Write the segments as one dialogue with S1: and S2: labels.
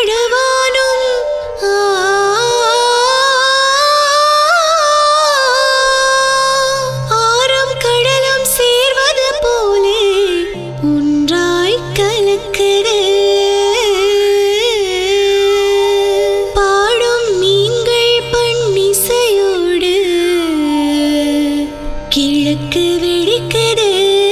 S1: கடவானும் ஆறும் கடலும் சேர்வது போலே ஒன்றாய் கலக்குது பாடும் மீன்கள் பண்ணிசையோடு கிழக்கு வெடிக்குது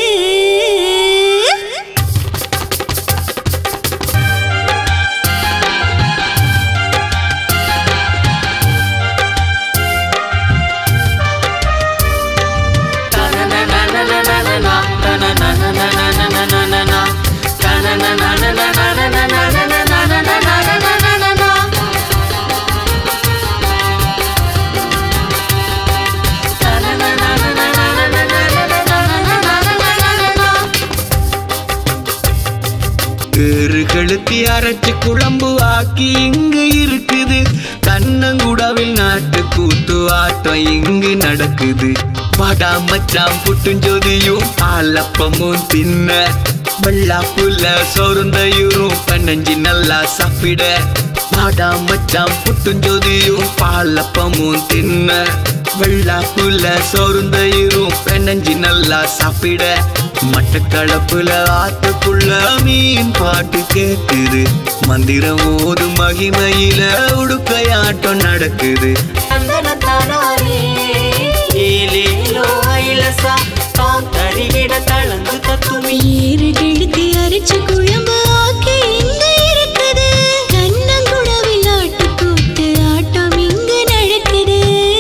S2: கழுத்தி அரைச்சு குழம்பு ஆக்கி இங்கு இருக்குது கண்ணங்குடாவில் நாட்டு கூத்து ஆட்டம் இங்கு நடக்குது வாடா மச்சான் புட்டுஞ்சோதியும் பாலப்பமும் தின்ன வெள்ளாப்புல சோறுந்தையூரும் பன்னஞ்சி நல்லா சாப்பிட வாடா மச்சான் புட்டுஞ்சோதியும் பாலப்பமும் தின்ன வெள்ளாப்புல சோறுந்தையூரும் பெண்ணஞ்சி நல்லா சாப்பிட மட்டக்களப்புல ஆத்துக்குள்ள மீன் பாட்டு கேக்குது மந்திரம் ஓது மகிமையில உடுக்கையாட்டம் நடக்குது
S3: ஏலேலோ ஐலசா தான் தரிகிட தளர்ந்து தத்துமி
S1: ஏறு கெடுத்து அரைச்சு குழம்பு ஆக்கி இங்க இருக்குது கண்ணங்குடவில் ஆட்டு கூத்து ஆட்டம் இங்கு நடக்குது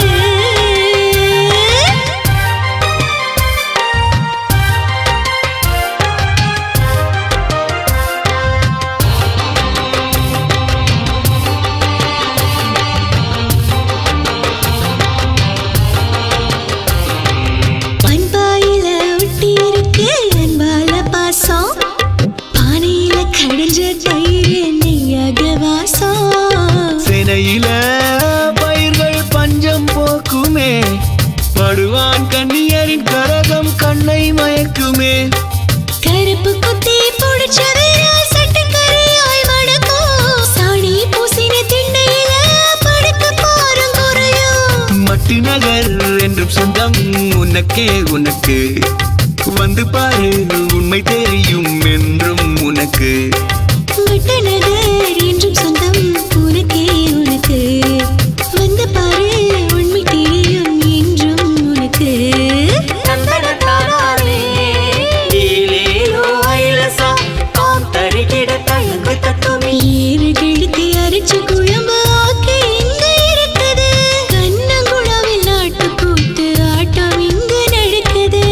S1: பண்பாயில ஒட்டி இருக்கு அன்பால பாசம் பானையில கடைஞ்ச தயிர் நெய்யாக வாசம்
S2: சினையில பயிர்கள் பஞ்சம் போக்குமே படுவான் கண்ணியரின் கரகம் கண்ணை மயக்குமே
S1: கருப்பு குத்தி புடிச்ச வீரல் சட்டுக்கரையாய் மடக்கும். சாணி பூசின திண்ணையில படுக்க பாரம் குறையும்.
S2: மட்டு நகர் என்றும் சொந்தம் உனக்கே உனக்கு வந்து பாரு உண்மை தெரியும் என்றும் உனக்கு
S1: வட்டநகர் என்றும் சொந்தம் உனக்கே உனக்கு. வந்து பாரு உண்மை தெரியும் என்றும் உனக்கு.
S3: தந்தனத்தானாரே ஏலேலோ ஐலசா தான் தரிகிட தளர்ந்து தத்துமி
S1: ஏறு கெடுத்து அரைச்சு குழம்பு ஆக்கி இங்க இருக்குது. கண்ணங்குழாவில் நாட்டுக் கூத்து ஆட்டம் இங்கு நடக்குது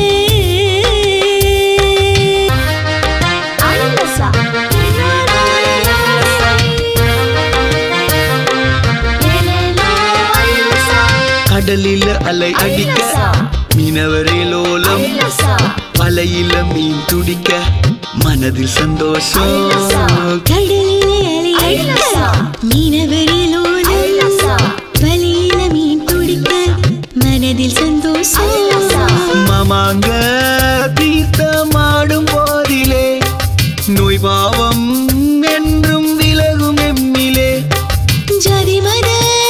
S2: கடலில அலை அடிக்க மீனவரே லோலம் வலையில மீன் துடிக்க மனதில் சந்தோஷம்
S1: கடலிலே அலை அடிக்க மீனவரில் ஓலம் வலையில மீன் துடிக்க மனதில் சந்தோஷம்
S2: மாமாங்க தீர்த்தமாடும் போதிலே நோய் பாவம் என்றும் விலகும் எம்மிலே
S1: ஜாதி மத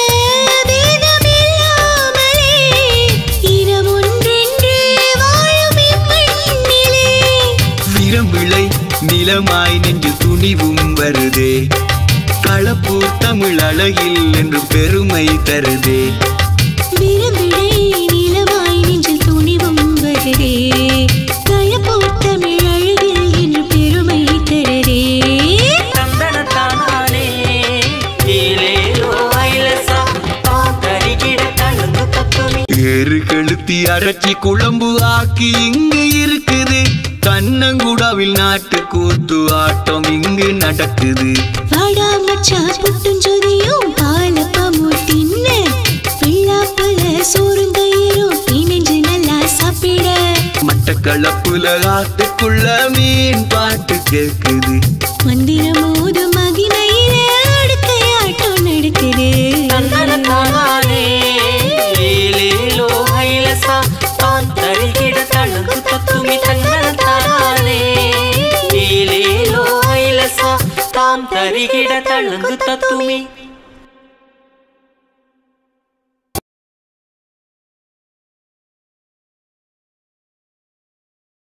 S1: பேதமில்லாமலே இனம் ஒன்றென்று வாழும் இம்மண்ணிலே
S2: விரம்பிளை நிலமாய் நெஞ்சு துணிவும் வருதே களப்பூர் தமிழ் அழகில் என்று பெருமை தருதே
S1: விரும்பிடை நிலவாய் நெஞ்சில் துணிவும் வருதே கழப்போர் தமிழ் அழகில் என்று பெருமை தரரே
S3: தந்தனத்தானாரே ஏலேலோ ஐலசா தான் தரிகிட தளர்ந்து தத்துமி
S2: ஏறு கழுத்தி அரைச்சி குழம்பு ஆக்கி இங்கு இருக்குது கண்ணங்குடாவில் நாட்டு கூத்து ஆட்டம் இங்கு நடக்குது
S1: வாடா மச்சா புட்டுஞ்சொதியும் பாலப்பமும் தின்ன வெள்ளாப்பல சோறும் தயிரும் இணைஞ்சு நல்லா சாப்பிட
S2: மட்டக்களப்புல ஆத்துக்குள்ள மீன் பாட்டு கேக்குது
S1: மந்திரமோது மகிமையில அடுக்கையாட்டம் நடக்குது
S3: தந்தனத்தானாரே ஏலேலோ ஐலசா தான் தரிகிட தளர்ந்து தத்துமி தந்தனத்தானாரே ஏலேலோ ஐலசா தாம் தரிகிட தழுந்து தத்துமி